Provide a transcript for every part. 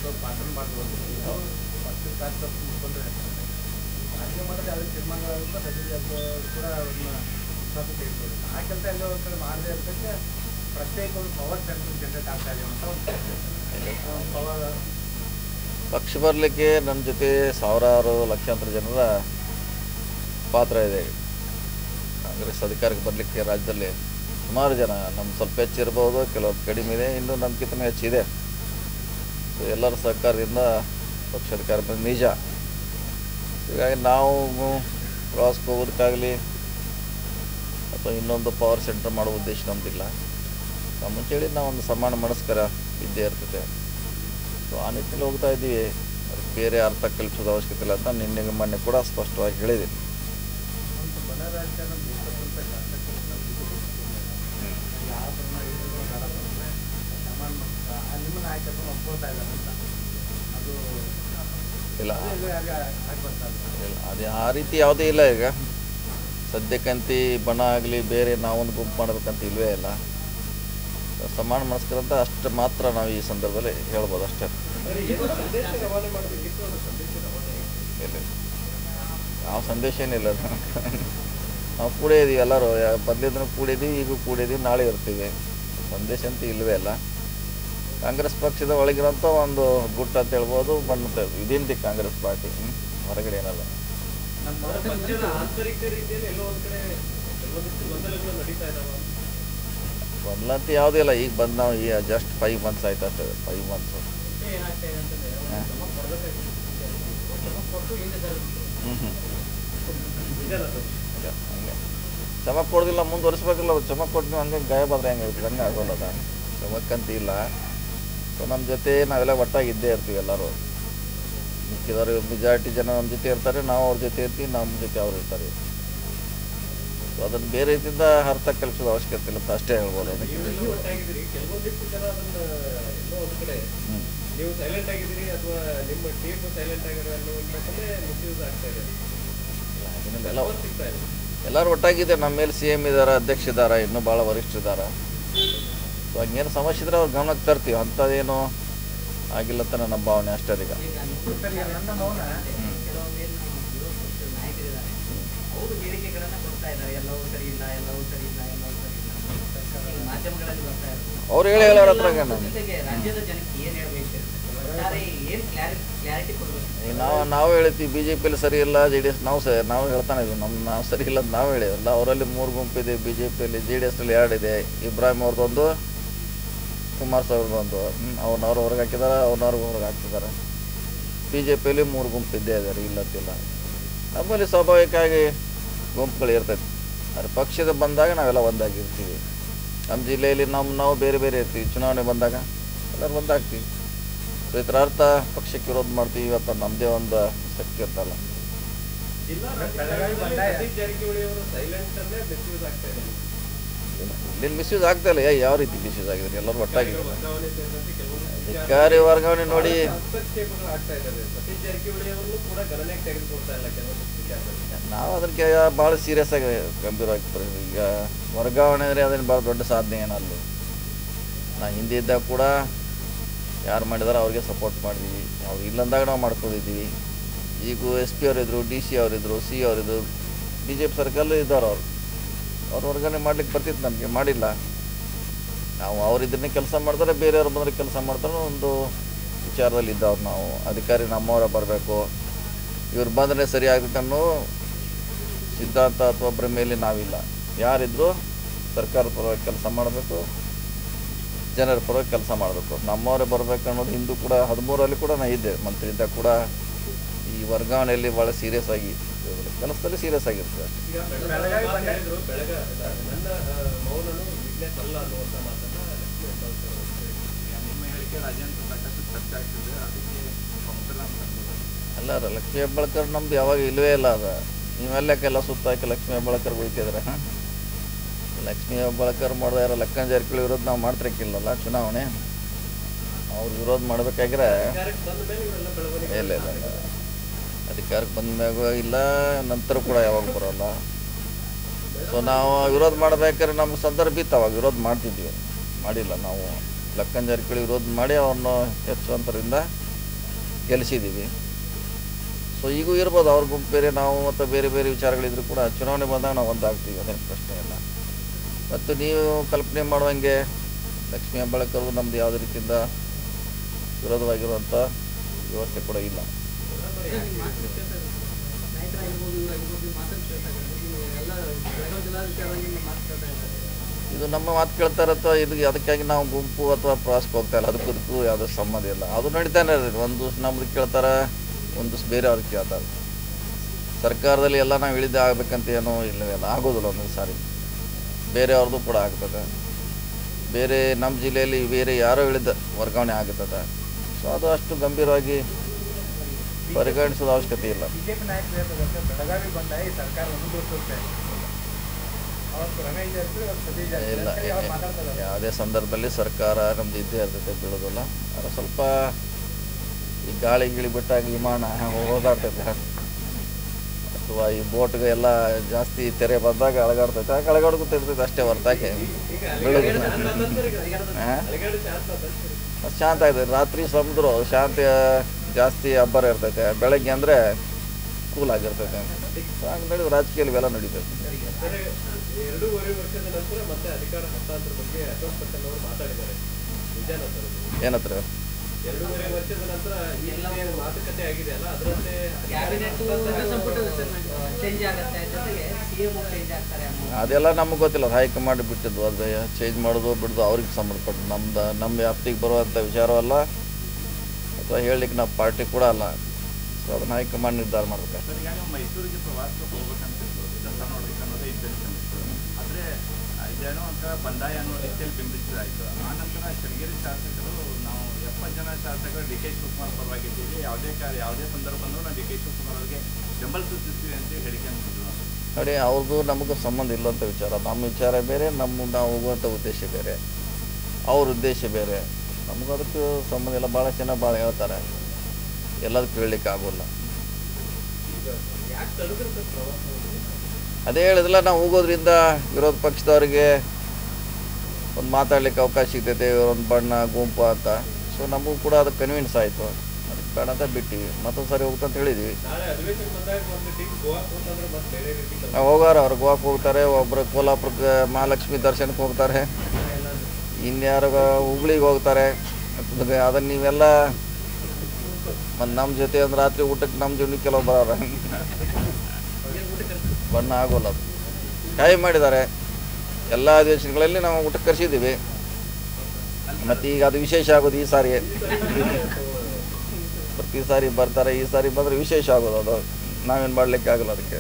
ಅಥವಾ ಪಾಠನ ಮಾಡ್ಬೋದು first cost ಮುಗಿಸ್ಕೊಂಡ್ರೆ ರಾಜಕೀಯ ಮಾಡೋದು ಯಾವುದೇ ತೀರ್ಮಾನಗಳಾಗುತ್ತೋ ಸಚಿವ ಕೂಡ ಅವ್ರನ್ನ ವಿಶ್ವಾಸ ತೆಗೆದುಕೊಳ್ಳಿ ಆ ಕೆಲಸ ಎಲ್ಲೋ ಒಂದು ಕಡೆ ಮಾಡದೇ ಇರ್ತಕ್ಕೆ ಪ್ರತ್ಯೇಕ ಒಂದು ಪವರ್ ಸೆಂಟರ್ ಜನರೇಟ್ ಆಗ್ತಾ ಇದೆ ಅಂತ ಒಂದು ಪವರ್ ಪಕ್ಷ ಬರಲಿಕ್ಕೆ ನನ್ನ ಜೊತೆ ಸಾವಿರಾರು ಲಕ್ಷಾಂತರ ಜನರ ಪಾತ್ರ ಇದೆ ಕಾಂಗ್ರೆಸ್ ಅಧಿಕಾರಕ್ಕೆ ಬರಲಿಕ್ಕೆ ರಾಜ್ಯದಲ್ಲಿ ಸುಮಾರು ಜನ ನಮ್ಮ ಸ್ವಲ್ಪ ಹೆಚ್ಚಿರ್ಬೋದು ಕೆಲವ್ರು ಕಡಿಮೆ ಇದೆ ಇನ್ನೂ ನಮ್ಗಿಂತ ಹೆಚ್ಚಿದೆ ಸೊ ಎಲ್ಲರ ಸಹಕಾರದಿಂದ ಪಕ್ಷ ಅಧಿಕಾರ ಬಂದ ನಿಜ ಹೀಗಾಗಿ ನಾವು ಪ್ರವಾಸಕ್ಕೆ ಹೋಗೋದಕ್ಕಾಗಲಿ ಅಥವಾ ಇನ್ನೊಂದು ಪವರ್ ಸೆಂಟರ್ ಮಾಡೋ ಉದ್ದೇಶ ನಮ್ಮದಿಲ್ಲ ನಾವು ಮುಂಚೆ ಹೇಳಿ ನಾವು ಒಂದು ಸಮಾನ ಮನಸ್ಕರ ಇದ್ದೇ ಇರ್ತದೆ ಸೊ ಆ ನಿಟ್ಟಿನಲ್ಲಿ ಹೋಗ್ತಾ ಇದ್ದೀವಿ ಅದಕ್ಕೆ ಬೇರೆ ಅರ್ಥ ಕಲ್ಪಿಸೋದು ಅವಶ್ಯಕತೆ ಇಲ್ಲ ಅಂತ ನಿನ್ನೆ ಮೊನ್ನೆ ಕೂಡ ಸ್ಪಷ್ಟವಾಗಿ ಹೇಳಿದ್ದೀನಿ ಒಂದು ಬಡ ರಾಜಕಾರಣ ಬೇಕಂತ ಯಾವ ಪ್ರಮಾಣ ಇದ್ರು ಬೇಡ ಅಂದ್ರೆ ಸಮಾನ ಮನಸ್ಕ. ಆ ನಿಮ್ಮ ನಾಯಕತ್ವ ಒಪ್ಕೊಳ್ತಾ ಇಲ್ಲ ಅಂತ ಅದು ಇಲ್ಲ ಅದು ಇದು ಯಾರಿಗೆ ಆಗಿ ಬರ್ತಾ ಇಲ್ಲ ಇಲ್ಲ ಅದೇ ಆ ರೀತಿ ಯಾವುದೇ ಇಲ್ಲ ಈಗ ಸದ್ಯಕ್ಕಂತಿ ಬಣ ಆಗಲಿ ಬೇರೆ ನಾವೊಂದು ಗುಂಪು ಮಾಡಬೇಕಂತ ಇಲ್ವೇ ಇಲ್ಲ ಸಮಾನ ಮನಸ್ಕರಂತ ಅಷ್ಟು ಮಾತ್ರ ನಾವು ಈ ಸಂದರ್ಭದಲ್ಲಿ ಹೇಳ್ಬೋದು ಅಷ್ಟೇ ಇಲ್ಲ ಯಾವ ಸಂದೇಶ ಏನಿಲ್ಲ ಅದು. ನಾವು ಕೂಡೇ ಇದೀವಿ ಎಲ್ಲರೂ ಮೊದಲಿಂದ ಕೂಡಿದ್ದೀವಿ ಈಗ ಕೂಡಿದ್ದೀವಿ ನಾಳೆ ಇರ್ತೀವಿ ಸಂದೇಶ ಅಂತ ಇಲ್ಲವೇ ಇಲ್ಲ ಕಾಂಗ್ರೆಸ್ ಪಕ್ಷದ ಒಳಗಿರೋಂಥ ಒಂದು ಗುಟ್ಟು ಅಂತ ಹೇಳ್ಬೋದು ಬಣ್ಣತೆ ಇದಿಂತಿ ಕಾಂಗ್ರೆಸ್ ಪಾರ್ಟಿ ಹ್ಮ್. ಹೊರಗಡೆ ಏನಲ್ಲ ನಮ್ಮ ಪಕ್ಷದ ಆಂತರಿಕ ರೀತಿಯಲ್ಲಿ ಎಲ್ಲೋ ಒಂದ್ ಕಡೆ ಕೆಲವೊಂದಿಷ್ಟು ಗೊಂದಲಗಳು ನಡೀತಾ ಇದಾವ ಮೊದಲಂತೂ ಯಾವುದೂ ಇಲ್ಲ ಈಗ ಬಂದು ನಾವು ಈ ಜಸ್ಟ್ ಫೈವ್ ಮಂತ್ಸ್ ಆಯ್ತು ಅಷ್ಟೇ ಫೈವ್ ಮಂತ್ಸು ಏನಾಗ್ತಾ ಇದೆ ಅಂತಂದ್ರೆ ಹಾ. ಕ್ರಮ ಕೊಡ್ಬೇಕಾಗಿತ್ತು ಕ್ರಮ ಕೊಟ್ಟು ಹಿಂದೆ ಸರಿದ್ರು ಹ್ಞೂ ಹ್ಞೂ ನಿಜಾನ ಸರ್ ಅದೇ ಹಂಗೆ ಚಮಕ್ ಕೊಡೋದಿಲ್ಲ ಮುಂದುವರಿಸ್ಬೇಕಲ್ಲ ಅದು ಚಮಕ್ ಕೊಟ್ಟು ಹಂಗೆ ಗಾಯಬಾದ್ರೆ ಹೆಂಗೆ ಇರ್ತದೆ ಹಂಗೆ ಆಗೋಲ್ಲ ಅದು ಚಮಕ್ಕಂತ ಇಲ್ಲ ಸೊ ನಮ್ಮ ಜೊತೆ ನಾವೆಲ್ಲ ಒಟ್ಟಾಗಿ ಇದ್ದೇ ಇರ್ತೀವಿ ಎಲ್ಲರೂ ಮಿಕ್ಕಿದವರು ಮೆಜಾರಿಟಿ ಜನ ನಮ್ಮ ಜೊತೆ ಇರ್ತಾರೆ ನಾವು ಅವ್ರ ಜೊತೆ ಇರ್ತೀವಿ ನಮ್ಮ ಜೊತೆ ಅವ್ರು ಇರ್ತಾರೆ ಸೊ ಅದನ್ನು ಬೇರೆ ರೀತಿಯಿಂದ ಅರ್ಥ ಕಲ್ಪಿಸೋದು ಅವಶ್ಯಕತೆ ಇಲ್ಲ ಅಂತ ಅಷ್ಟೇ ಹೇಳ್ಬೋದು ಅದಕ್ಕೆ ನೀವು ನೀವು ಒಟ್ಟಾಗಿದ್ದೀರಿ ಕೆಲವೊಂದಿಷ್ಟು ಜನ ಅದನ್ನ ಎಲ್ಲೋ ಒಂದು ಕಡೆ ಹ್ಞೂ ನೀವು ಸೈಲೆಂಟ್ ಆಗಿದ್ದೀರಿ ಅಥವಾ ನಿಮ್ಮ ಟೀಮ್ ಸೈಲೆಂಟ್ ಆಗಿರೋ ಅನ್ನುವಂಥದ್ದನ್ನೇ ಮಿಸ್ಯೂಸ್ ಆಗ್ತಾ ಇದೆ ಹಾಗೇನಿಲ್ಲ ಎಲ್ಲ Support ಸಿಗ್ತಾ ಇದೆ ಎಲ್ಲರೂ ಒಟ್ಟಾಗಿದೆ ನಮ್ಮ ಮೇಲೆ ಸಿ ಎಮ್ ಇದ್ದಾರೆ ಅಧ್ಯಕ್ಷ ಇದ್ದಾರೆ ಇನ್ನೂ ಭಾಳ ವರಿಷ್ಠರಿದ್ದಾರೆ ಸೊ ಹಂಗೇನು ಸಮಸ್ಯೆ ಇದ್ರೆ ಅವ್ರ ಗಮನಕ್ಕೆ ತರ್ತೀವಿ ಅಂಥದ್ದೇನು ಆಗಿಲ್ಲ ಅಂತ ನನ್ನ ಭಾವನೆ ಅಷ್ಟೇ ಈಗ ಸರಿ ನನ್ನ ಮೌನ ಕೆಲವೊಂದೇನು ವಿರೋಧ ಪಕ್ಷದ ನಾಯಕರಿದ್ದಾರೆ ಅವರು ಹೇಳಿಕೆಗಳನ್ನ ಕೊಡ್ತಾ ಇದ್ದಾರೆ ಎಲ್ಲವೂ ಸರಿ ಇಲ್ಲ ಎಲ್ಲವೂ ಸರಿ ಇಲ್ಲ ಎಲ್ಲವೂ ಸರಿ ಇಲ್ಲ ಈಗ ಮಾಧ್ಯಮಗಳಲ್ಲಿ ಬರ್ತಾ ಇರೋದು ಅವ್ರು ಹೇಳಿ ಹೇಳೋರ ಹತ್ರ ಎಲ್ಲವೂ ಜೊತೆಗೆ ರಾಜ್ಯದ ಜನಕ್ಕೆ ಏನ್ ಹೇಳ್ಬೇಕು ಒಟ್ಟಾರೆ ಏನ್ ಕ್ಲಾರಿ ಕ್ಲಾರಿಟಿ ಕೊಡ್ಬೇಕು ಈಗ ನಾವು ನಾವು ಹೇಳ್ತೀವಿ ಬಿ ಜೆ ಪಿಲಿ ಸರಿ ಇಲ್ಲ ಜೆ ಡಿ ಎಸ್ ನಾವು ಸ ನಾವು ಹೇಳ್ತಾನೆ ಇದೀವಿ ನಮ್ಮ ನಾವು ಸರಿ ಇಲ್ಲ ಅಂತ ನಾವು ಹೇಳಿದ್ರಲ್ಲ ಅವರಲ್ಲಿ ಮೂರು ಗುಂಪಿದೆ ಬಿ ಜೆ ಪಿಯಲ್ಲಿ ಜೆ ಡಿ ಎಸ್ನಲ್ಲಿ ಎರಡಿದೆ ಇಬ್ರಾಹಿಂ ಅವ್ರದ್ದೊಂದು ಕುಮಾರಸ್ವಾಮಿದೊಂದು ಅವ್ರನ್ನವ್ರು ಹೊರಗೆ ಹಾಕಿದ್ದಾರೆ ಅವ್ರನ್ನವ್ರಿಗೆ ಹೊರಗೆ ಹಾಕ್ತಿದ್ದಾರೆ ಬಿ ಜೆ ಪಿಯಲ್ಲಿ ಮೂರು ಗುಂಪು ಇದ್ದೇ ಇದ್ದಾರೆ ಇಲ್ಲಂತಿಲ್ಲ ನಮ್ಮಲ್ಲಿ ಸ್ವಾಭಾವಿಕವಾಗಿ ಗುಂಪುಗಳು ಇರ್ತೈತೆ ಆದರೆ ಪಕ್ಷದ ಬಂದಾಗ ನಾವೆಲ್ಲ ಒಂದಾಗಿರ್ತೀವಿ ನಮ್ಮ ಜಿಲ್ಲೆಯಲ್ಲಿ ನಮ್ಮ ನಾವು ಬೇರೆ ಬೇರೆ ಇರ್ತೀವಿ ಚುನಾವಣೆ ಬಂದಾಗ ಎಲ್ಲರೂ ಒಂದಾಗ್ತೀವಿ ಸೊ ಇದರ ಅರ್ಥ ಪಕ್ಷಕ್ಕೆ ವಿರೋಧ ಮಾಡ್ತೀವಿ ಅಥವಾ ನಮ್ಮದೇ ಒಂದು ಶಕ್ತಿ ಇರ್ತಲ್ಲ ಜಿಲ್ಲಾ ಬೆಳಗಾವಿ ಬಂದಾಗ- ರಾಜಕಾರಣದಲ್ಲಿ ಸತೀಶ್ ಜಾರಕಿಹೊಳಿ ಅವರು ಸೈಲೆಂಟ್ ಅನ್ನೇ ಮಿಸ್ಯೂಸ್ ಆಗ್ತಾ ಇದೆ ಇಲ್ಲಿ ಮಿಸ್ಯೂಸ್ ಆಗ್ತಾ ಇಲ್ಲ ಯಾವ ರೀತಿ ಮಿಸ್ಯೂಸ್ ಆಗಿದೆ ಎಲ್ಲರೂ ಒಟ್ಟಾಗಿ ವರ್ಗಾವಣೆ ಸೇರಿದಂತೆ ಕೆಲವೊಂದಿಷ್ಟು ಅಧಿಕಾರಿ ವರ್ಗಾವಣೆ ನೋಡಿ ಹಸ್ತಕ್ಷೇಪಗಳು ಆಗ್ತಾ ಇದ್ದಾವೆ ಸತೀಶ್ ಜಾರಕಿಹೊಳಿ ಅವರನ್ನು ಕೂಡ ಗಣನೆಗೆ ತೆಗೆದುಕೊಳ್ತಾ ಇಲ್ಲ ಕೆಲವೊಂದಿಷ್ಟು ವಿಚಾರದಲ್ಲಿ ನಾವು ಅದಕ್ಕೆ ಭಾಳ ಸೀರಿಯಸ್ ಆಗಿ ಗಂಭೀರವಾಗಿ ತಗೊಳ್ತೀವಿ. ಈಗ ವರ್ಗಾವಣೆ ಅಂದರೆ ಅದೇನು ಭಾಳ ದೊಡ್ಡ ಸಾಧನೆ ಏನಲ್ಲ ನಾ ಹಿಂದೆ ಇದ್ದಾಗ ಕೂಡ ಯಾರು ಮಾಡಿದಾರೋ ಅವ್ರಿಗೆ ಸಪೋರ್ಟ್ ಮಾಡಿದ್ವಿ ಅವ್ರು ಇಲ್ಲಂದಾಗ ನಾವು ಮಾಡ್ಕೊಂಡಿದ್ದೀವಿ ಈಗ ಎಸ್ ಪಿ ಅವರಿದ್ದರು ಡಿ ಸಿ ಅವರಿದ್ದರು ಸಿ ಅವರಿದ್ರು ಬಿ ಜೆ ಪಿ ಸರ್ಕಲ್ ಇದ್ದಾರೆ ಅವರು ಅವ್ರು ವರ್ಗಾವಣೆ ಮಾಡ್ಲಿಕ್ಕೆ ಬರ್ತಿತ್ತು ನಮಗೆ ಮಾಡಿಲ್ಲ ನಾವು ಅವರಿದ್ದನ್ನೇ ಕೆಲಸ ಮಾಡ್ತಾರೆ ಬೇರೆಯವ್ರು ಬಂದರೆ ಕೆಲಸ ಮಾಡ್ತಾರೆ ಒಂದು ವಿಚಾರದಲ್ಲಿ ಇದ್ದವ್ರು ನಾವು ಅಧಿಕಾರಿ ನಮ್ಮವರ ಬರಬೇಕು ಇವ್ರು ಬಂದರೆ ಸರಿ ಆಗ್ತೈತೆ ಅನ್ನೋ ಸಿದ್ಧಾಂತ ಅಥವಾ ಭ್ರಮೆಯಲ್ಲಿ ನಾವಿಲ್ಲ ಯಾರಿದ್ರು ಸರ್ಕಾರದ ಪರವಾಗಿ ಕೆಲಸ ಮಾಡಬೇಕು ಜನರ ಪರವಾಗಿ ಕೆಲಸ ಮಾಡಬೇಕು ನಮ್ಮವರೇ ಬರಬೇಕು ಅನ್ನೋದು ಹಿಂದೂ ಕೂಡ ಹದಿಮೂರಲ್ಲಿ ಕೂಡ ನಾ ಇದ್ದೆ ಮಂತ್ರಿ ಇದ್ದಾಗ ಕೂಡ ಈ ವರ್ಗಾವಣೆಯಲ್ಲಿ ಭಾಳ ಸೀರಿಯಸ್ ಆಗಿ ಕೆಲಸದಲ್ಲಿ ಸೀರಿಯಸ್ ಆಗಿರ್ತದೆ ಅಷ್ಟೇ ಈಗ ಬೆಳಗಾವಿ ಮಾತು ಹೇಳಿದ್ರು ಬೆಳಗ ನನ್ನ ಆ, ಮೌನನು ವಿಟ್ನೆಸ್ ಅಲ್ಲ ಅನ್ನುವಂಥ ಮಾತನ್ನ ಲಕ್ಷ್ಮೀ ಹೆಬ್ಬಾಳ್ಕರ್ ಅವರು ಹೇಳಿದ್ರು. ನಿಮ್ಮ ಹೇಳಿಕೆ ರಾಜ್ಯಾಂತರ ಸಾಕಷ್ಟು ಚರ್ಚೆ ಆಗ್ತಿದೆ ಅದಕ್ಕೆ ಪಂಪನ ಅಲ್ಲ ರೀ ಲಕ್ಷ್ಮೀ ಹೆಬ್ಬಾಳ್ಕರ್ ನಮ್ದು ಯಾವಾಗ ಇಲ್ಲವೇ ಇಲ್ಲ ಅದು ನೀವೆಲ್ಲಕ್ಕೆಲ್ಲ ಸುತ್ತಾಕಿ ಲಕ್ಷ್ಮೀ ಹೆಬ್ಬಾಳ್ಕರ್ ಹೋಯ್ತಿದ್ರೆ ಹಾಂ ಲಕ್ಷ್ಮೀ ಹೆಬ್ಬಾಳ್ಕರ್ ಮಾಡಿದ ಯಾರೋ ಲಕ್ಕನ್ ಜಾರಕಿಹೊಳಿ ವಿರೋಧ ನಾವು ಮಾಡ್ತಿರಕ್ಕಿಲ್ಲಲ್ಲ ಚುನಾವಣೆ ಅವ್ರು ವಿರೋಧ ಮಾಡ್ಬೇಕಾಗಿದ್ರೆ ಅಧಿಕಾರಕ್ಕೆ ಬಂದ ಮೇಲೆ ಇವರೆಲ್ಲ ಬೆಳವಣಿಗೆ ಇಲ್ಲ ಇಲ್ಲ ಇಲ್ಲ ಅಧಿಕಾರಕ್ಕೆ ಬಂದ ಮ್ಯಾಗ ಇಲ್ಲ ನಂತರ ಕೂಡ ಯಾವಾಗ ಬರೋಲ್ಲ ಸೊ ನಾವು ವಿರೋಧ ಮಾಡ್ಬೇಕಾದ್ರೆ ನಮ್ಗೆ ಸಂದರ್ಭ ಇತ್ತು ಅವಾಗ ವಿರೋಧ ಮಾಡ್ತಿದ್ವಿ ಮಾಡಿಲ್ಲ ನಾವು ಲಕ್ಕನ್ ಜಾರಕಿಹೊಳಿ ವಿರೋಧ ಮಾಡಿ ಅವ್ರನ್ನ ಹೆಚ್ಚುವಂತರಿಂದ ಗೆಲ್ಲಿಸಿದ್ದೀವಿ ಸೊ ಈಗೂ ಇರ್ಬೋದು ಅವ್ರ ಗುಂಪು ಬೇರೆ ನಾವು ಮತ್ತು ಬೇರೆ ಬೇರೆ ವಿಚಾರಗಳಿದ್ರು ಕೂಡ ಚುನಾವಣೆ ಬಂದಾಗ ನಾವು ಒಂದಾಗ್ತೀವಿ ಅದೇನು ಪ್ರಶ್ನೆ ಇಲ್ಲ ಮತ್ತು ನೀವು ಕಲ್ಪನೆ ಮಾಡುವಂಗೆ ಲಕ್ಷ್ಮೀ ಹೆಬ್ಬಾಳಕರ್ ನಮ್ಮದು ಯಾವುದೇ ರೀತಿಯಿಂದ ವಿರೋಧವಾಗಿರುವಂಥ ವ್ಯವಸ್ಥೆ ಕೂಡ ಇಲ್ಲ ನಾಯಕರಾಗಿರ್ಬೋದು ಇವರಾಗಿರ್ಬೋದು ಮಾತನ್ನು ಕೇಳ್ತಾ ಇದ್ದಾರೆ ನೀವು ಎಲ್ಲ ಬೆಳಗಾವಿ ಜಿಲ್ಲಾಧಿಕಾರಿ ಮಾತು ಕೇಳ್ತಾ ಇದ್ದಾರೆ ಇದು ನಮ್ಮ ಮಾತು ಕೇಳ್ತಾ ಇರತ್ತೋ ಇದು ಅದಕ್ಕಾಗಿ ನಾವು ಗುಂಪು ಅಥವಾ ಪ್ರವಾಸಕ್ಕೆ ಹೋಗ್ತಾ ಇಲ್ಲ ಅದಕ್ಕೂ ಇದಕ್ಕೂ ಯಾವುದೇ ಸಂಬಂಧ ಇಲ್ಲ ಅದು ನಡೀತಾನೆ ಇರ್ತದೆ ಒಂದು ದಿವ್ಸ ನಮ್ದು ಕೇಳ್ತಾರೆ ಒಂದು ದಿವ್ಸ ಬೇರೆ ಅವ್ರಿಗೆ ಕೇಳ್ತಾರೆ ಸರ್ಕಾರದಲ್ಲಿ ಎಲ್ಲ ನಾವು ಇಳಿದೇ ಆಗ್ಬೇಕಂತ ಏನೂ ಇಲ್ಲವೇಲ್ಲ ಆಗೋದಿಲ್ಲ ಒಂದೊಂದು ಸಾರಿ ಬೇರೆಯವ್ರದ್ದು ಕೂಡ ಆಗ್ತದೆ ಬೇರೆ ನಮ್ಮ ಜಿಲ್ಲೆಯಲ್ಲಿ ಬೇರೆ ಯಾರೋ ಇಳಿದ ವರ್ಗಾವಣೆ ಆಗ್ತದೆ ಸೊ ಅದು ಅಷ್ಟು ಗಂಭೀರವಾಗಿ ಪರಿಗಣಿಸೋದು ಅವಶ್ಯಕತೆ ಇಲ್ಲ ಬಿಜೆಪಿ ನಾಯಕರು ಹೇಳ್ತಾರೆ ಬೆಳಗಾವಿ ಬಂದಾಗ ಈ ಸರ್ಕಾರ ಮುಂದುವರಿಸುತ್ತೆ ಅವತ್ತು ರಮೇಶ್ ಜಾರಕಿಹೊಳಿ ಅವತ್ತು ಸತೀಶ್ ಜಾರಕಿಹೊಳಿ ಇಲ್ಲ ಅಂತ ಹೇಳಿ ಅವ್ರು ಮಾತಾಡ್ತಾ ಇದ್ದಾರೆ. ಯಾವುದೇ ಸಂದರ್ಭದಲ್ಲಿ ಸರ್ಕಾರ ನಮ್ದು ಇದ್ದೇ ಇರ್ತೈತೆ ಬೀಳೋದಿಲ್ಲ ಆದರೆ ಸ್ವಲ್ಪ ಈ ಗಾಳಿ ಗಿಳಿ ಬಿಟ್ಟಾಗ ವಿಮಾನ ಓದಾಡ್ತೈತೆ ಅಥವಾ ಈ ಬೋಟ್ಗೆ ಎಲ್ಲ ಜಾಸ್ತಿ ತೆರೆ ಬಂದಾಗ ಅಳಗಾಡ್ತೈತೆ ಆಗ ಅಳಗಾಡ್ಕೊತಿರ್ತೈತೆ ಅಷ್ಟೇ ಹೊರತಾಗಿ ಬೀಳೋದಿಲ್ಲ ಹಾಂ ಅಲಗಾಡು ಶಾಂತ ಅಂತ ಅದು ಶಾಂತ ಇದೆ ರಾತ್ರಿ ಸಮುದ್ರ ಶಾಂತಿ ಜಾಸ್ತಿ ಅಬ್ಬರ ಇರ್ತೈತೆ ಬೆಳಗ್ಗೆ ಅಂದರೆ ಕೂಲ್ ಆಗಿರ್ತೈತೆ ಸೊ ಹಂಗೆ ನಡೆದು ರಾಜಕೀಯದಲ್ಲಿ ಇವೆಲ್ಲ ನಡೀತೈತೆ ಸರಿ, ಎರಡೂವರೆ ವರ್ಷದ ನಂತರ ಮತ್ತೆ ಅಧಿಕಾರ ಹಸ್ತಾಂತರ ಬಗ್ಗೆ ಅಶೋಕ್ ಪಟೇಲ್ ಅವರು ಮಾತಾಡಿದ್ದಾರೆ ನಿಜಾನ ಸರ್ ಅದು? ಏನತ್ರ ಎರಡೂವರೆ ವರ್ಷದ ನಂತರ ಈ ರೀತಿಯ ಮಾತುಕತೆ ಆಗಿದೆ ಅಲ್ಲ ಅದರಂತೆ ಕ್ಯಾಬಿನೆಟ್ ಸಂಪುಟ ಚೇಂಜ್ ಆಗುತ್ತೆ ಜೊತೆಗೆ ಸಿಎಂ ಚೇಂಜ್ ಆಗ್ತಾರೆ ಅನ್ನೋ ಅದೆಲ್ಲ ನಮಗೆ ಗೊತ್ತಿಲ್ಲ ಅದು ಹೈಕಮಾಂಡ್ ಬಿಟ್ಟಿದ್ದು ಅದು ಚೇಂಜ್ ಮಾಡೋದು ಬಿಡೋದು ಅವ್ರಿಗೆ ಸಂಬಂಧಪಟ್ಟು ನಮ್ದು ನಮ್ಮ ವ್ಯಾಪ್ತಿಗೆ ಬರುವಂಥ ವಿಚಾರವಲ್ಲ ಅಥವಾ ಹೇಳಲಿಕ್ಕೆ ನಾವು ಪಾರ್ಟಿ ಕೂಡ ಅಲ್ಲ ಸೊ ಅದನ್ನು ಹೈಕಮಾಂಡ್ ನಿರ್ಧಾರ ಮಾಡ್ಬೇಕು ಸರ್ ಈಗ ನೀವು ಮೈಸೂರಿಗೆ ಪ್ರವಾಸಕ್ಕೆ ಹೋಗ್ಬೇಕಂತ ದಸರಾ ನೋಡ್ಬೇಕು ಅನ್ನೋದೇ ಇದ್ದಲ್ಲಿ ಆದರೆ ಇದೇನೋ ಒಂಥರ ಬಂಡಾಯ ಅನ್ನೋ ರೀತಿಯಲ್ಲಿ ಬಿಂಬಿಸಿದಾಯಿತು ಆ ನಂತರ ಶೃಂಗೇರಿ ಶಾಸಕರು ನಾವು ಎಪ್ಪತ್ತು ಜನ ಶಾಸಕರು ಡಿ ಕೆ ಶಿವಕುಮಾರ್ ಪರವಾಗಿದ್ದೀವಿ ಯಾವುದೇ ಕ ಯಾವುದೇ ಸಂದರ್ಭ ಬಂದರೂ ನಾವು ಡಿ ಕೆ ಶಿವಕುಮಾರ್ ಅವರಿಗೆ ಬೆಂಬಲ ಸೂಚಿಸ್ತೀವಿ ಅಂತ ಹೇಳಿಕೆ ಕೊಟ್ಟಿದ್ರು ನೋಡಿ ಅವ್ರದ್ದು ನಮಗೂ ಸಂಬಂಧ ಇಲ್ಲಂತ ವಿಚಾರ ನಮ್ಮ ವಿಚಾರ ಬೇರೆ ನಮ್ಮ ನಾವು ಹೋಗುವಂಥ ಉದ್ದೇಶ ಬೇರೆ ಅವ್ರ ಉದ್ದೇಶ ಬೇರೆ ನಮಗೂ ಅದಕ್ಕೆ ಸಂಬಂಧ ಇಲ್ಲ ಭಾಳ ಜನ ಭಾಳ ಹೇಳ್ತಾರೆ ಎಲ್ಲದಕ್ಕೂ ಹೇಳಲಿಕ್ಕೆ ಆಗೋಲ್ಲ ಈಗ ಯಾಕೆ ತಡೆದ್ರು ಸರ್ ಪ್ರವಾಸ ಅದೇ ಹೇಳಿದ್ರಲ್ಲ ನಾವು ಹೋಗೋದ್ರಿಂದ ವಿರೋಧ ಪಕ್ಷದವ್ರಿಗೆ ಒಂದು ಮಾತಾಡ್ಲಿಕ್ಕೆ ಅವಕಾಶ ಸಿಗ್ತೈತೆ ಒಂದು ಬಣ್ಣ ಗುಂಪು ಅಂತ ಸೊ ನಮಗೂ ಕೂಡ ಅದಕ್ಕೆ ಕನ್ವಿನ್ಸ್ ಆಯಿತು ಅದಕ್ಕೆ ಬೇಡ ಅಂತ ಬಿಟ್ಟಿವಿ ಮತ್ತೊಂದು ಸಾರಿ ಹೋಗ್ತಂತ ಹೇಳಿದ್ವಿ ನಾಳೆ ಅಧಿವೇಶನ ಬಂದಾಗ ಒಂದು ಟೀಮ್ ಗೋವಾಕ್ಕೆ ಹೋಗ್ತಂದ್ರೆ ಮತ್ತೆ ಬೇರೆ ರೀತಿ ಕಲ್ಪನೆ. ನಾವು ಹೋಗಾರ ಅವ್ರು ಗೋವಾಕ್ಕೆ ಹೋಗ್ತಾರೆ ಒಬ್ಬರು ಕೋಲ್ಹಾಪುರಕ್ಕೆ ಮಹಾಲಕ್ಷ್ಮಿ ದರ್ಶನಕ್ಕೆ ಹೋಗ್ತಾರೆ ಇನ್ಯಾರು ಹುಬ್ಳಿಗೆ ಹೋಗ್ತಾರೆ ಅದನ್ನು ನೀವೆಲ್ಲ ಮತ್ತು ನಮ್ಮ ಜೊತೆ ಒಂದು ರಾತ್ರಿ ಊಟಕ್ಕೆ ನಮ್ಮ ಜೊತೆ ಕೆಲವು ಬರೋರ ಬಣ್ಣ ಆಗೋಲ್ಲ ಅದು ಕಾಯಿ ಮಾಡಿದ್ದಾರೆ ಎಲ್ಲ ಅಧಿವೇಶನಗಳಲ್ಲಿ ನಾವು ಊಟಕ್ಕೆ ಕರೆಸಿದ್ದೀವಿ ಮತ್ತು ಈಗ ಅದು ವಿಶೇಷ ಆಗೋದು ಈ ಸಾರಿ ಪ್ರತಿ ಸಾರಿ ಬರ್ತಾರೆ ಈ ಸಾರಿ ಬಂದರೆ ವಿಶೇಷ ಆಗೋದು ಅದು ನಾವೇನು ಮಾಡಲಿಕ್ಕೆ ಆಗಲ್ಲ ಅದಕ್ಕೆ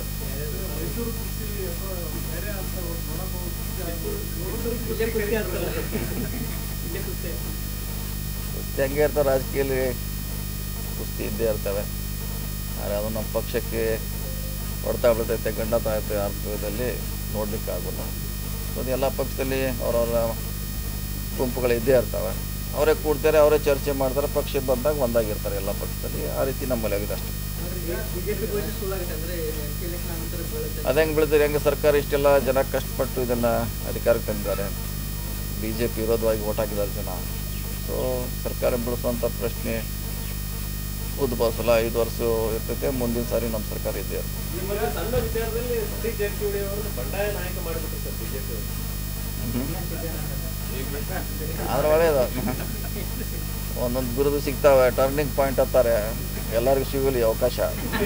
ಇಲ್ಲೇ ಕುಸ್ತಿ ಆಗ್ತಲ್ಲ ಇಲ್ಲೇ ಕುಸ್ತಿ ಕುಸ್ತಿ ಹಂಗೆ ಇರ್ತಾರೆ ರಾಜಕೀಯದಲ್ಲಿ ಕುಸ್ತಿ ಇದ್ದೇ ಇರ್ತವೆ ಆದರೆ ಅದು ನಮ್ಮ ಪಕ್ಷಕ್ಕೆ ಹೊಡ್ತಾ ಬೀಳ್ತೈತೆ ಗಂಡ ತಾಯ್ತೆ ಅರ್ಥದಲ್ಲಿ ನೋಡ್ಲಿಕ್ಕೆ ಆಗೋಲ್ಲ ಸೊ ಅದು ಎಲ್ಲ ಪಕ್ಷದಲ್ಲಿ ಅವರವರ ಗುಂಪುಗಳು ಇದ್ದೇ ಇರ್ತವೆ ಅವರೇ ಕೂಡ್ತಾರೆ ಅವರೇ ಚರ್ಚೆ ಮಾಡ್ತಾರೆ ಪಕ್ಷ ಬಂದಾಗ ಒಂದಾಗಿರ್ತಾರೆ ಎಲ್ಲ ಪಕ್ಷದಲ್ಲಿ ಆ ರೀತಿ ನಮ್ಮಲ್ಲಿ ಆಗಿದೆ ಅಷ್ಟೇ ಬಿಜೆಪಿ ಘೋಷಣೆ ಸುಳ್ಳಾಗುತ್ತೆ ಅಂದ್ರೆ ಎಲೆಕ್ಷನ್ ನಂತರ ಬೀಳುತ್ತೆ ಅದು ಹೆಂಗೆ ಬೆಳೆದ್ರೆ ಹೆಂಗೆ ಸರ್ಕಾರ ಇಷ್ಟೆಲ್ಲ ಜನ ಕಷ್ಟಪಟ್ಟು ಇದನ್ನು ಅಧಿಕಾರಕ್ಕೆ ತಂದಿದ್ದಾರೆ ಬಿ ಜೆ ಪಿ ವಿರೋಧವಾಗಿ ಓಟ್ ಹಾಕಿದ್ದಾರೆ ಜನ ಸೊ ಸರ್ಕಾರ ಬೆಳೆಸುವಂಥ ಪ್ರಶ್ನೆ ಉದ್ಭವಿಸಲ್ಲ ಐದು ವರ್ಷ ಇರ್ತೈತೆ ಮುಂದಿನ ಸಾರಿ ನಮ್ಮ ಸರ್ಕಾರ ಇದ್ದೇ ಇರುತ್ತೆ. ಈ ಬಗ್ಗೆ ಸಣ್ಣ ವಿಚಾರದಲ್ಲಿ ಸತೀಶ್ ಜಾರಕಿಹೊಳಿ ಅವರನ್ನು ಬಂಡಾಯ ನಾಯಕ ಮಾಡಿಬಿಟ್ರು ಸರ್ ಬಿಜೆಪಿ ಅವರು ಆದ್ರೆ ಒಳ್ಳೆಯದು ಒಂದೊಂದು ಬಿರುದು ಸಿಗ್ತಾವೆ ಟರ್ನಿಂಗ್ ಪಾಯಿಂಟ್ ಅಂತಾರೆ ಎಲ್ಲರಿಗೂ ಸಿಗಲಿ ಅವಕಾಶ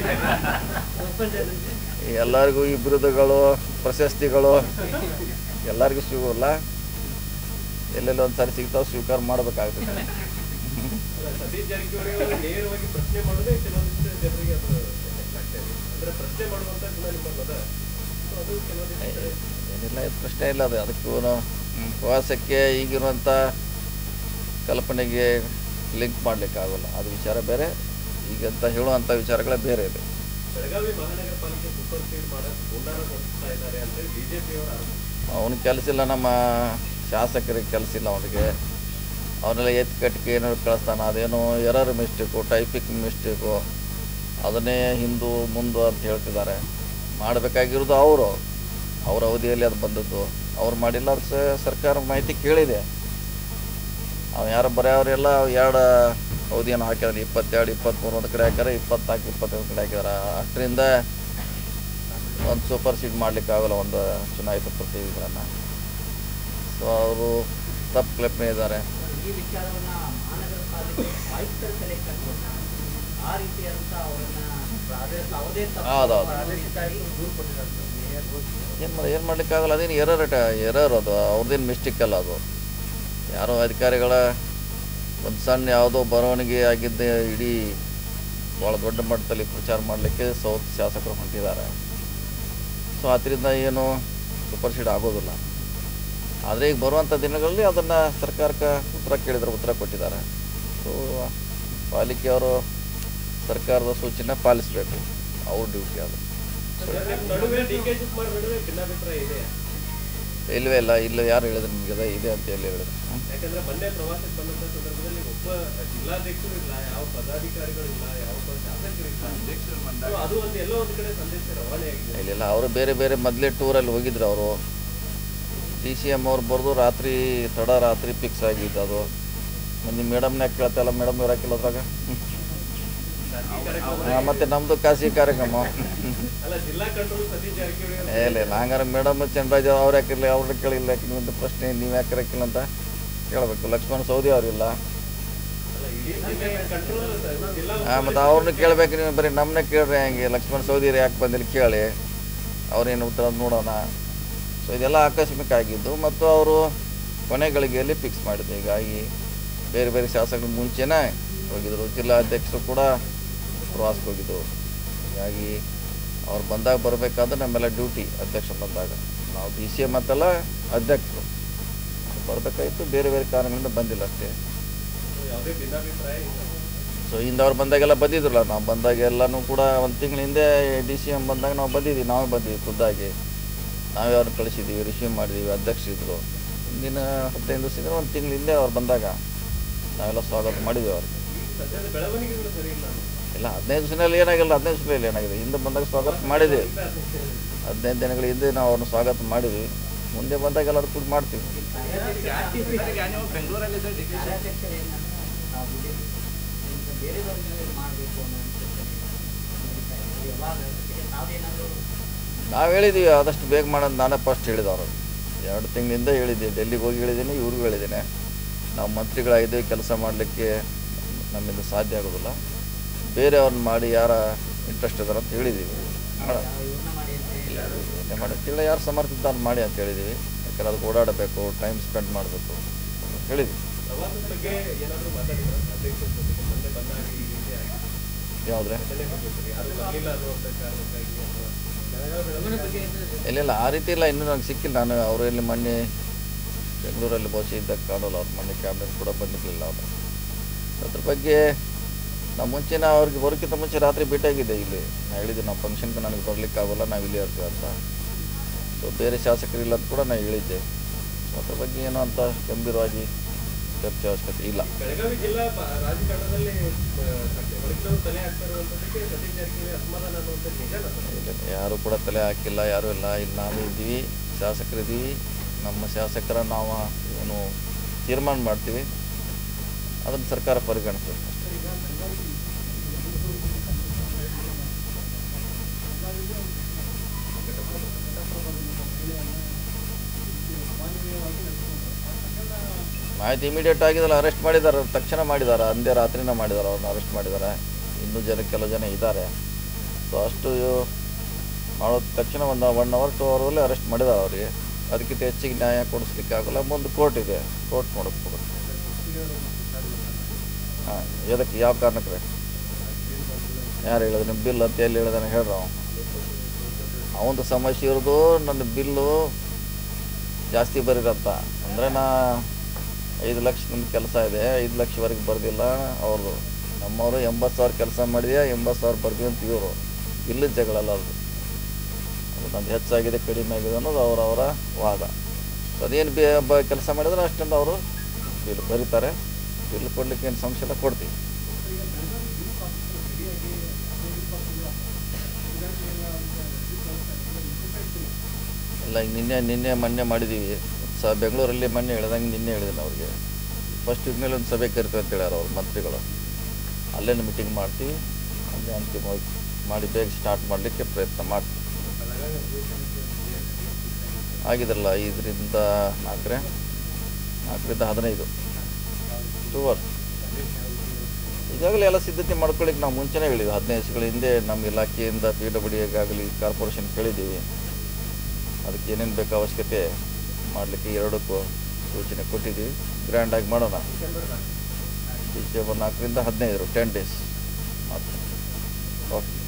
ಈ ಎಲ್ಲರಿಗೂ ಈ ಬಿರುದುಗಳು ಪ್ರಶಸ್ತಿಗಳು ಎಲ್ಲರಿಗೂ ಸಿಗೋಲ್ಲ ಎಲ್ಲೆಲ್ಲಿ ಒಂದು ಸಾರಿ ಸಿಗ್ತಾವೆ ಸ್ವೀಕಾರ ಮಾಡಬೇಕಾಗ್ತದೆ ಅಲ್ಲ, ಸತೀಶ್ ಜಾರಕಿಹೊಳಿ ಅವರು ನೇರವಾಗಿ ಪ್ರಶ್ನೆ ಮಾಡೋದೇ ಕೆಲವೊಂದಿಷ್ಟು ಜನರಿಗೆ ಅದು effect ಆಗ್ತಾ ಇದೆ ಅಂದ್ರೆ ಪ್ರಶ್ನೆ ಮಾಡುವಂತ ಗುಣ ನಿಮ್ಮಲ್ಲಿ ಅದ So ಅದು ಕೆಲವೊಂದಿಷ್ಟು ಕಡೆ ಏನಿಲ್ಲ ಇದು ಪ್ರಶ್ನೆ ಇಲ್ಲ ಅದು ಅದಕ್ಕೂ ಹ್ಮ್, ಪ್ರವಾಸಕ್ಕೆ ಈಗಿರುವಂಥ ಕಲ್ಪನೆಗೆ ಲಿಂಕ್ ಮಾಡಲಿಕ್ಕಾಗಲ್ಲ ಅದು ವಿಚಾರ ಬೇರೆ ಈಗಂತ ಹೇಳುವಂಥ ವಿಚಾರಗಳೇ ಬೇರೆ ಇದೆ ಬೆಳಗಾವಿ ಮಹಾನಗರ ಪಾಲಿಕೆ ಸೂಪರ್ ಸೀಡ್ ಮಾಡಕ್ ಹುನ್ನಾರ ನಡೆಸ್ತಾ ಇದ್ದಾರೆ ಅಂತೇಳಿ ಬಿಜೆಪಿ ಅವರ ಆರೋಪ ಅವನ ಕೆಲಸ ಇಲ್ಲ ನಮ್ಮ ಶಾಸಕರಿಗೆ ಕೆಲಸ ಇಲ್ಲ ಅವನಿಗೆ ಅವನ್ನೆಲ್ಲ ಎತ್ತು ಕಟ್ಟಿಗೆ ಏನಾದ್ರು ಕಳಿಸ್ತಾನೆ ಅದೇನೋ ಎರರ್ ಮಿಸ್ಟೇಕು ಟೈಪಿಂಗ್ ಮಿಸ್ಟೇಕು ಅದನ್ನೇ ಹಿಂದು ಮುಂದು ಅಂತ ಹೇಳ್ತಿದ್ದಾರೆ ಮಾಡಬೇಕಾಗಿರೋದು ಅವರು ಅವ್ರ ಅವಧಿಯಲ್ಲಿ ಅದು ಬಂದದ್ದು ಅವ್ರು ಮಾಡಿಲ್ಲ ಅದು ಸ- ಸರ್ಕಾರ ಮಾಹಿತಿ ಕೇಳಿದೆ ಅವು ಯಾರು ಬರೆಯೋರೆಲ್ಲ ಎರಡು ಅವಧಿಯನ್ನು ಹಾಕಿದ್ದಾರೆ ಇಪ್ಪತ್ತೆರಡು ಇಪ್ಪತ್ತ್ಮೂರು ಒಂದು ಕಡೆ ಹಾಕ್ಯಾರ ಇಪ್ಪತ್ನಾಲ್ಕು ಇಪ್ಪತ್ತೈದು ಕಡೆ ಹಾಕಿದಾರೆ ಅಷ್ಟರಿಂದ ಒಂದು ಸೂಪರ್ ಸೀಡ್ ಮಾಡಲಿಕ್ಕಾಗಲ್ಲ ಒಂದು ಚುನಾಯಿತ ಪ್ರತಿನಿಧಿಗಳನ್ನು ಸೊ ಅವರು ತಪ್ಪು ಕಲ್ಪನೆ ಇದ್ದಾರೆ ಈ ವಿಚಾರವನ್ನ ಮಹಾನಗರ ಪಾಲಿಕೆ ಆಯುಕ್ತರ ತಲೆ ಕಟ್ಕೊಂಡು ಆ ರೀತಿಯಾದಂತ ಅವರನ್ನ ಪ್ರಾದೇಶಿಕ ಯಾವುದೇ ತಪ್ಪು ಹೌದು, ಹೌದು. ಪ್ರಾದೇಶಿಕ ಆಯುಕ್ತರು ದೂರು ಕೊಟ್ಟಿದ್ದಾರೆ ಸರ್ ಮೇಯರ್ ಹೋಗಿ ಏನು ಮಾಡಿ ಏನು ಮಾಡಲಿಕ್ಕಾಗಲ್ಲ ಅದೇನು ಎರರ್ ಎರರ್ ಅದು ಅವ್ರದ್ದೇನು ಮಿಸ್ಟೇಕ್ ಅಲ್ಲ ಅದು ಯಾರೋ ಅಧಿಕಾರಿಗಳ ಒಂದು ಸಣ್ಣ ಯಾವುದೋ ಬರವಣಿಗೆ ಆಗಿದ್ದ ಇಡೀ ಭಾಳ ದೊಡ್ಡ ಮಟ್ಟದಲ್ಲಿ ಪ್ರಚಾರ ಮಾಡಲಿಕ್ಕೆ ಸೌತ್ ಶಾಸಕರು ಹೊಂಟಿದ್ದಾರೆ ಸೊ ಅದರಿಂದ ಏನು ಸೂಪರ್ ಸೀಡ್ ಆಗೋದಿಲ್ಲ ಆದರೆ ಈಗ ಬರುವಂಥ ದಿನಗಳಲ್ಲಿ ಅದನ್ನು ಸರ್ಕಾರಕ್ಕೆ ಉತ್ತರ ಕೇಳಿದ್ರೆ ಉತ್ತರ ಕೊಟ್ಟಿದ್ದಾರೆ ಸೊ ಪಾಲಿಕೆಯವರು ಸರ್ಕಾರದ ಸೂಚನೆ ಪಾಲಿಸಬೇಕು ಅವ್ರ ಡ್ಯೂಟಿ ಅದು ನಿಮ್ ನಡುವೆ ಡಿ ಕೆ ಶಿವಕುಮಾರ್ ನಡುವೆ ಭಿನ್ನಾಭಿಪ್ರಾಯ ಇದೆ ಇಲ್ವೇ ಇಲ್ಲ ಇಲ್ಲ ಯಾರು ಹೇಳಿದ್ರು ನಿಮಗೆ ಅದ ಇದೆ ಅಂತ ಹೇಳಿ ಹೇಳಿದ್ರು ಹ್ಮ್. ಯಾಕಂದ್ರೆ ಮೊನ್ನೆ ಪ್ರವಾಸಕ್ಕೆ ಬಂದಂತ ಸಂದರ್ಭದಲ್ಲಿ ಒಬ್ಬ ಜಿಲ್ಲಾಧ್ಯಕ್ಷರು ಇಲ್ಲ ಯಾವ ಪದಾಧಿಕಾರಿಗಳು ಇಲ್ಲ ಯಾವ ಒಬ್ಬ ಶಾಸಕರು ಇಲ್ಲ ಅಧ್ಯಕ್ಷರು So ಬಂದಾಗ ಅದು ಒಂದು ಎಲ್ಲೋ ಒಂದು ಕಡೆ ಸಂದೇಶ ರವಾನೆ ಆಗಿದೆ ಇಲ್ಲ ಇಲ್ಲ ಅವರು ಬೇರೆ ಬೇರೆ ಮೊದಲೇ ಟೂರಲ್ಲಿ ಹೋಗಿದ್ರು ಅವರು ಡಿ ಸಿ ಎಮ್ ಅವ್ರು ಬರೆದು ರಾತ್ರಿ ತಡ ರಾತ್ರಿ ಫಿಕ್ಸ್ ಆಗಿದ್ದು ಅದು ಮಂದಿ ಮೇಡಮ್ನಾಗ ಕೇಳ್ತಲ್ಲ ಮೇಡಮ್ ಇರೋಕ್ಕಿಲ್ಲ ಅದ್ರಾಗ ಹ್ಮ್. ಈ ಕಾರ್ಯಕ್ರಮ ಹಾ, ಮತ್ತೆ ನಮ್ಮದು ಖಾಸಗಿ ಕಾರ್ಯಕ್ರಮ ಅಲ್ಲ ಜಿಲ್ಲಾ ಕಂಟ್ರೋಲ್ ಸತೀಶ್ ಜಾರಕಿಹೊಳಿ ಅವರು ಏ, ಇಲ್ಲ ಇಲ್ಲ ಹಂಗಾರೆ ಮೇಡಮ್ ಚಂದ್ರರಾಜ್ ಅವ್ರು ಯಾಕಿರಲಿ ಅವ್ರನ್ನ ಕೇಳಿಲ್ಲ ಯಾಕೆ ನಿಮ್ಮದು ಪ್ರಶ್ನೆ ನೀವು ಯಾಕೆ ಇರಕ್ಕಿಲ್ಲ ಅಂತ ಕೇಳಬೇಕು ಲಕ್ಷ್ಮಣ ಸೌದಿ ಅವರಿಲ್ಲ ಅಲ್ಲ ಇಡೀ ಜಿಲ್ಲೆ ಕಂಟ್ರೋಲ್ ಜಿಲ್ಲಾ ಹಾಂ ಮತ್ತು ಅವ್ರನ್ನ ಕೇಳಬೇಕು ನೀವು ಬರೀ ನಮ್ಮನ್ನ ಕೇಳ್ರಿ ಹಂಗೆ ಲಕ್ಷ್ಮಣ ಸೌದಿ ಯಾಕೆ ಬಂದಿಲ್ಲ ಕೇಳಿ ಅವ್ರೇನು ಉತ್ತರ ನೋಡೋಣ ಸೊ ಇದೆಲ್ಲ ಆಕಸ್ಮಿಕ ಆಗಿದ್ದು ಮತ್ತು ಅವರು ಕೊನೆ ಗಳಿಗೆಯಲ್ಲಿ ಫಿಕ್ಸ್ ಮಾಡಿದ್ದು ಹೀಗಾಗಿ ಬೇರೆ ಬೇರೆ ಶಾಸಕರು ಮುಂಚೆನೇ ಹೋಗಿದ್ರು ಜಿಲ್ಲಾಧ್ಯಕ್ಷರು ಕೂಡ ಪ್ರವಾಸಕ್ಕೆ ಹೋಗಿದ್ರು ಹೀಗಾಗಿ ಅವ್ರು ಬಂದಾಗ ಬರಬೇಕಾದ್ರೆ ನಮ್ಮೆಲ್ಲ ಡ್ಯೂಟಿ ಅಧ್ಯಕ್ಷರು ಬಂದಾಗ ನಾವು ಡಿ ಸಿ ಎಮ್ ಅಂತಲ್ಲ ಅಧ್ಯಕ್ಷರು ಬರಬೇಕಾಗಿತ್ತು ಬೇರೆ ಬೇರೆ ಕಾರಣಗಳಿಂದ ಬಂದಿಲ್ಲ ಅಷ್ಟೇ ಯಾವುದೇ ಭಿನ್ನಾಭಿಪ್ರಾಯ ಇಲ್ಲ ಸೊ ಹಿಂದವ್ರು ಬಂದಾಗೆಲ್ಲ ಬಂದಿದ್ರಲ್ಲ ನಾವು ಬಂದಾಗ ಎಲ್ಲನೂ ಕೂಡ ಒಂದು ತಿಂಗಳ ಹಿಂದೆ ಡಿ ಸಿ ಎಮ್ ಬಂದಾಗ ನಾವು ಬಂದಿದ್ವಿ ನಾವೇ ಬಂದಿದ್ವಿ ಖುದ್ದಾಗಿ ನಾವೇ ಅವ್ರನ್ನ ಕಳಿಸಿದ್ದೀವಿ ರಿಸೀವ್ ಮಾಡಿದ್ದೀವಿ ಅಧ್ಯಕ್ಷರಿದ್ದರು ಹಿಂದಿನ ಹದಿನೈದು ದಿವಸದಿಂದ ಒಂದು ತಿಂಗಳ ಹಿಂದೆ ಅವ್ರು ಬಂದಾಗ ನಾವೆಲ್ಲ ಸ್ವಾಗತ ಮಾಡಿದ್ವಿ ಅವ್ರಿಗೆ ಸದ್ಯದ ಬೆಳವಣಿಗೆಗಳು ಸರಿ ಇಲ್ಲ ಇಲ್ಲ ಹದಿನೈದು ದಿವಸದಲ್ಲಿ ಏನಾಗಿಲ್ಲ ಹದಿನೈದು ದಿವಸದಲ್ಲಿ ಏನಾಗಿದೆ ಹಿಂದೆ ಬಂದಾಗ ಸ್ವಾಗತ ಮಾಡಿದ್ವಿ ಹದಿನೈದು ದಿನಗಳ ಹಿಂದೆ ನಾವು ಅವ್ರನ್ನ ಸ್ವಾಗತ ಮಾಡಿದ್ವಿ ಮುಂದೆ ಬಂದಾಗ ಎಲ್ಲರೂ ಕೂಡ ಮಾಡ್ತೀವಿ ಈಗ ನೀವು ಬೆಂಗಳೂರಲ್ಲಿದ್ದ ಡಿ ಕೆ ಶಿವಕುಮಾರ್ ಕಾರ್ಯಾಧ್ಯಕ್ಷರೇನ ನಾವು ಬಿಜೆಪಿ ಬೇರೆದವ್ರಿಗೆ ಮಾಡಬೇಕು ಅನ್ನೋ ನಡೀತಾ ಇದೆ. ಯಾವಾಗ ಜೊತೆಗೆ ತಾವೇನಾದರೂ ನಾವು ಹೇಳಿದ್ದೀವಿ ಆದಷ್ಟು ಬೇಗ ಮಾಡೋದು ನಾನೇ ಫಸ್ಟ್ ಹೇಳಿದವರು ಎರಡು ತಿಂಗಳಿಂದ ಹೇಳಿದ್ದೆ ಡೆಲ್ಲಿಗೆ ಹೋಗಿ ಹೇಳಿದ್ದೀನಿ ಇವ್ರಿಗೂ ಹೇಳಿದ್ದೇನೆ ನಾವು ಮಂತ್ರಿಗಳಾಗಿದ್ದೀವಿ ಕೆಲಸ ಮಾಡಲಿಕ್ಕೆ ನಮ್ಮಿಂದ ಸಾಧ್ಯ ಆಗೋದಿಲ್ಲ ಬೇರೆಯವ್ರನ್ನ ಮಾಡಿ ಯಾರ ಇಂಟ್ರೆಸ್ಟ್ ಇದಾರೆ ಅಂತ ಹೇಳಿದ್ದೀವಿ ಮಾಡೋಣ ಇವ್ರನ್ನ ಮಾಡಿ ಅಂತ ಹೇಳಿ ಏನೇ ಮಾಡಿ ಇಲ್ಲ ಯಾರು ಸಮರ್ಥಿದ್ದಾರ ಮಾಡಿ ಅಂತ ಹೇಳಿದ್ದೀವಿ ಯಾಕಂದ್ರೆ ಅದಕ್ಕೆ ಓಡಾಡಬೇಕು ಟೈಮ್ ಸ್ಪೆಂಡ್ ಮಾಡಬೇಕು ಅಂತ ಹೇಳಿದ್ವಿ ಪ್ರವಾಸದ ಬಗ್ಗೆ ಏನಾದರೂ ಮಾತಾಡಿದ್ರೆ ಅಧ್ಯಕ್ಷರ ಜೊತೆಗೆ ಮೊನ್ನೆ ಬಂದಾಗ ಈ ರೀತಿ ಆಗಿದೆ ಯಾವುದ್ರೆ ಅದನ್ನೇ ಬಗ್ಗೆ ಯಾರು ಬರಲಿಲ್ಲ ಅನ್ನುವಂಥ ಕಾರಣಕ್ಕಾಗಿ ಅಥವಾ ಗಮನ ಬಗ್ಗೆ ಇಲ್ಲ ಇಲ್ಲ ಆ ರೀತಿ ಇಲ್ಲ ಇನ್ನೂ ನಂಗೆ ಸಿಕ್ಕಿಲ್ಲ ನಾನು ಅವರು ಇಲ್ಲಿ ಮೊನ್ನೆ ಬೆಂಗಳೂರಲ್ಲಿ ಬಹುಶಃ ಇದ್ದಾಗ ಕಾಣೋಲ್ಲ ಅವ್ರು ಮೊನ್ನೆ ಕ್ಯಾಬಿನೆಟ್ ಕೂಡ ಬಂದಿರಲಿಲ್ಲ ಅವರು ಅದ್ರ ಬಗ್ಗೆ ನಾವು ಮುಂಚೆನೇ ಅವ್ರಿಗೆ ಬರೋಕ್ಕಿಂತ ಮುಂಚೆ ರಾತ್ರಿ ಭೇಟಿಯಾಗಿದ್ದೆ ಇಲ್ಲಿ ನಾನು ಹೇಳಿದ್ದೆ ನಾವು ಫಂಕ್ಷನ್ಗೆ ನನಗೆ ಬರ್ಲಿಕ್ಕೆ ಆಗೋಲ್ಲ ನಾವು ಇಲ್ಲಿ ಇರ್ತೀವಿ ಅಂತ ಸೊ ಬೇರೆ ಶಾಸಕರು ಇಲ್ಲ ಅಂತ ಕೂಡ ನಾನು ಹೇಳಿದ್ದೆ ಸೊ ಅದ್ರ ಬಗ್ಗೆ ಏನೋ ಅಂತ ಗಂಭೀರವಾಗಿ ಚರ್ಚೆ ಅವಶ್ಯಕತೆ ಇಲ್ಲ ಬೆಳಗಾವಿ ಜಿಲ್ಲಾ ಪ- ರಾಜಕಾರಣದಲ್ಲಿ ಹೊರಗಿನವರು ತಲೆ ಹಾಕ್ತಾ ಇರುವಂಥದ್ದಕ್ಕೆ ಸತೀಶ್ ಜಾರಕಿಹೊಳಿ ಅಸಮಾಧಾನ ಅನ್ನುವಂಥದ್ದು ನಿಜಾನ ಸರ್? ಇಲ್ಲ, ಯಾರು ಕೂಡ ತಲೆ ಹಾಕಿಲ್ಲ ಯಾರೂ ಇಲ್ಲ ಇಲ್ಲಿ ನಾವು ಇದ್ದೀವಿ ಶಾಸಕರಿದ್ದೀವಿ ನಮ್ಮ ಶಾಸಕರ ನಾವು ಏನು ತೀರ್ಮಾನ ಮಾಡ್ತೀವಿ ಅದನ್ನು ಸರ್ಕಾರ ಪರಿಗಣಿಸ್ತದೆ ಮಾಹಿತಿ ಇಮಿಡಿಯೇಟ್ ಆಗಿದಲ್ಲ ಅರೆಸ್ಟ್ ಮಾಡಿದ್ದಾರೆ ತಕ್ಷಣ ಮಾಡಿದ್ದಾರೆ ಅಂದೇ ರಾತ್ರಿನ ಮಾಡಿದ್ದಾರೆ ಅವ್ರನ್ನ ಅರೆಸ್ಟ್ ಮಾಡಿದ್ದಾರೆ ಇನ್ನೂ ಜನ ಕೆಲವು ಜನ ಇದ್ದಾರೆ ಸೊ ಅಷ್ಟು ಮಾಡೋದ ತಕ್ಷಣ ಒಂದು ಒನ್ ಅವರ್ ಟು ಅವರಲ್ಲಿ ಅರೆಸ್ಟ್ ಮಾಡಿದ್ದಾರೆ ಅವರಿಗೆ ಅದಕ್ಕಿಂತ ಹೆಚ್ಚಿಗೆ ನ್ಯಾಯ ಕೊಡಿಸ್ಲಿಕ್ಕೆ ಆಗಲ್ಲ ಮುಂದೆ ಕೋರ್ಟ್ ಇದೆ ಕೋರ್ಟ್ ನೋಡಿಸ್ಬೇಕು ಹಾಂ ಎದಕ್ಕೆ ಯಾವ ಕಾರಣಕ್ಕೆ ಯಾರು ಹೇಳಿದ್ರು ನಿಮ್ಮ ಬಿಲ್ ಅಂತ ಎಲ್ಲಿ ಹೇಳಿದಾನೆ ಹೇಳ್ರ ಅವ ಅವನದು ಸಮಸ್ಯೆ ಇರೋದು ನನ್ನ ಬಿಲ್ಲು ಜಾಸ್ತಿ ಬರೀರತ್ತ ಅಂದರೆ ನಾ ಐದು ಲಕ್ಷ ನನ್ನ ಕೆಲಸ ಇದೆ ಐದು ಲಕ್ಷವರೆಗೆ ಬರ್ದಿಲ್ಲ ಅವ್ರದ್ದು ನಮ್ಮವರು ಎಂಬತ್ತು ಸಾವಿರ ಕೆಲಸ ಮಾಡಿದ್ಯಾ ಎಂಬತ್ತು ಸಾವಿರ ಬರ್ತೀವಿ ಅಂತ ಇವರು ಬಿಲ್ಲದ ಜಗಳ ಅಲ್ಲ ಅದು ಅದು ನಂದು ಹೆಚ್ಚಾಗಿದೆ ಕಡಿಮೆ ಆಗಿದೆ ಅನ್ನೋದು ಅವರವರ ವಾದ ಸೊ ಅದೇನು ಬೇ ಬ ಕೆಲಸ ಮಾಡಿದ್ರೆ ಅಷ್ಟೊಂದು ಅವರು ಬಿಲ್ ಬರೀತಾರೆ ಬಿಲ್ ಕೊಡ್ಲಿಕ್ಕೆ ಏನು ಸಮಸ್ಯೆ ಇಲ್ಲ ಕೊಡ್ತೀವಿ ಇಲ್ಲ ಈಗ ನಿನ್ನೆ ನಿನ್ನೆ ಮೊನ್ನೆ ಮಾಡಿದ್ದೀವಿ ಸ ಬೆಂಗಳೂರಲ್ಲಿ ಮೊನ್ನೆ ಹೇಳ್ದಂಗೆ ನಿನ್ನೆ ಹೇಳಿದ್ದೀನಿ ಅವ್ರಿಗೆ ಫಸ್ಟ್ ಮೇಲೆ ಒಂದು ಸಭೆ ಕರಿತೀವಿ ಅಂತ ಹೇಳ್ಯಾರ ಅವ್ರು ಮಂತ್ರಿಗಳು ಅಲ್ಲೇ ಮೀಟಿಂಗ್ ಮಾಡ್ತೀವಿ ಅಲ್ಲೇ ಅಂತಿಮವಾಗಿ ಮಾಡಿ ಬೇಗ ಸ್ಟಾರ್ಟ್ ಮಾಡಲಿಕ್ಕೆ ಪ್ರಯತ್ನ ಮಾಡ್ತೀವಿ ಬೆಳಗಾವಿ ಅಧಿವೇಶನಕ್ಕೆ ಆಗಿದ್ರಲ್ಲ ಐದರಿಂದ ನಾಲ್ಕರೆ ನಾಲ್ಕರಿಂದ ಹದಿನೈದು ಟೂ ಅವರ್ಸ್ ಈಗಾಗಲೇ ಎಲ್ಲ ಸಿದ್ಧತೆ ಮಾಡ್ಕೊಳ್ಳಿಕ್ಕೆ ನಾವು ಮುಂಚೆನೇ ಹೇಳಿದ್ವಿ ಹದಿನೈದು ದಿವಸಗಳ ಹಿಂದೆ ನಮ್ಮ ಇಲಾಖೆಯಿಂದ ಪಿ ಡಬ್ಲ್ಯೂ ಡಿಗಾಗಲಿ ಕಾರ್ಪೊರೇಷನ್ ಕೇಳಿದ್ದೀವಿ ಅದಕ್ಕೆ ಏನೇನು ಬೇಕು ಅವಶ್ಯಕತೆ ಮಾಡಲಿಕ್ಕೆ ಎರಡಕ್ಕೂ ಸೂಚನೆ ಕೊಟ್ಟಿದ್ದೀವಿ ಗ್ರ್ಯಾಂಡಾಗಿ ಮಾಡೋಣ ಡಿಸೆಂಬರ್ ನಾಲ್ಕು ಡಿಸೆಂಬರ್ ನಾಲ್ಕರಿಂದ ಹದಿನೈದು ಟೆನ್ ಡೇಸ್ ಮಾತ್ರ ಓಕೆ